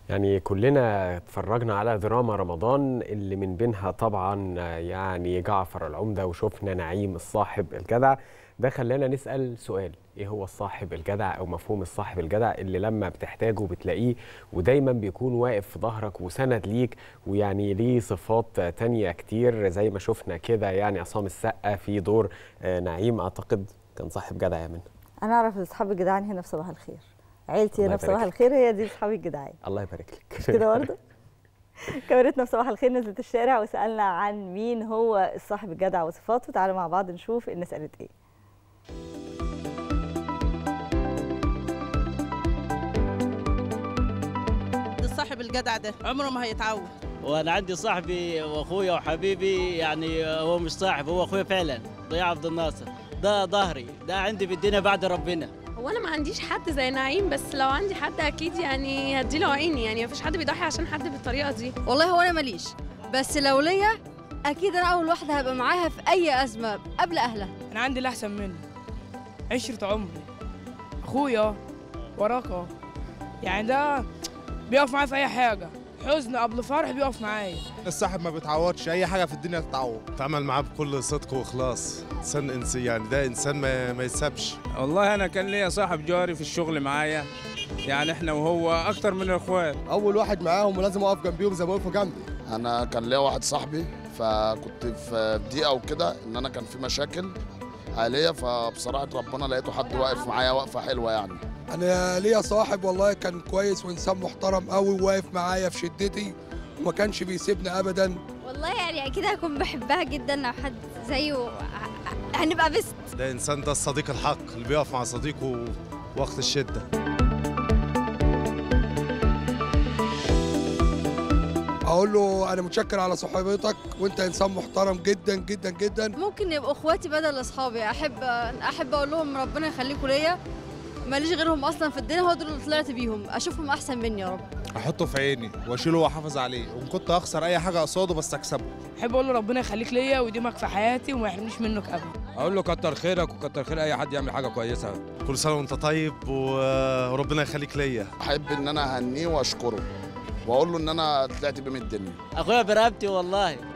يعني كلنا اتفرجنا على دراما رمضان اللي من بينها طبعا يعني جعفر العمدة وشفنا نعيم الصاحب الجدع ده خلانا نسأل سؤال ايه هو الصاحب الجدع او مفهوم الصاحب الجدع اللي لما بتحتاجه بتلاقيه ودايما بيكون واقف في ظهرك وسند ليك ويعني ليه صفات تانية كتير زي ما شفنا كده يعني عصام السقا في دور آه، نعيم اعتقد كان صاحب جدع يا منى انا اعرف اصحاب الجدعان هنا في صباح الخير عيلتي الله هنا في يبارك صباح لك. الخير هي دي اصحابي الجدعان الله يبارك لك مش كده برضه كاميرتنا في صباح الخير نزلت الشارع وسالنا عن مين هو الصاحب الجدع وصفاته تعالوا مع بعض نشوف الناس قالت ايه الصاحب الجدع ده عمره ما هيتعود وانا عندي صاحبي واخويا وحبيبي يعني هو مش صاحب هو اخويا فعلا ضياء عبد الناصر ده ظهري ده عندي في الدنيا بعد ربنا هو انا ما عنديش حد زي نعيم بس لو عندي حد اكيد يعني هديله عيني يعني مفيش حد بيضحي عشان حد بالطريقه دي والله هو انا ماليش بس لو ليا اكيد انا اول واحده هبقى معاها في اي ازمه قبل اهلها انا عندي اللي احسن منه عشرة عمري اخويا وراك اهو يعني ده بيقف معايا في اي حاجه حزن قبل فرح بيقف معايا الصاحب ما بيتعوضش اي حاجه في الدنيا تتعوض اتعامل معاه بكل صدق واخلاص انسان انسان يعني ده انسان ما, ما يتسابش والله انا كان ليا صاحب جاري في الشغل معايا يعني احنا وهو اكتر من الاخوات اول واحد معاهم ولازم اقف جنبيهم زي ما وقفوا جنبي انا كان ليا واحد صاحبي فكنت في ضيقه وكده ان انا كان في مشاكل عائليه فبصراحه ربنا لقيته حد واقف معايا وقفه حلوه يعني انا ليا صاحب والله كان كويس وانسان محترم قوي وواقف معايا في شدتي وما كانش بيسيبني ابدا والله يعني اكيد هكون بحبها جدا لو حد زيه هنبقى بست ده انسان ده الصديق الحق اللي بيقف مع صديقه وقت الشده اقول له انا متشكر على صحبتك وانت انسان محترم جدا جدا جدا ممكن يبقوا اخواتي بدل اصحابي احب احب اقول لهم ربنا يخليكم ليا ماليش غيرهم اصلا في الدنيا هو دول اللي طلعت بيهم اشوفهم احسن مني يا رب احطه في عيني واشيله واحافظ عليه وان كنت اخسر اي حاجه قصاده بس اكسبه احب اقول له ربنا يخليك ليا ويديمك في حياتي وما يحرمنيش منك ابدا اقول له كتر خيرك وكتر خير اي حد يعمل حاجه كويسه كل سنه وانت طيب و- وربنا يخليك ليا احب ان انا اهنيه واشكره واقول له ان انا طلعت بيه من الدنيا اخويا برقبتي والله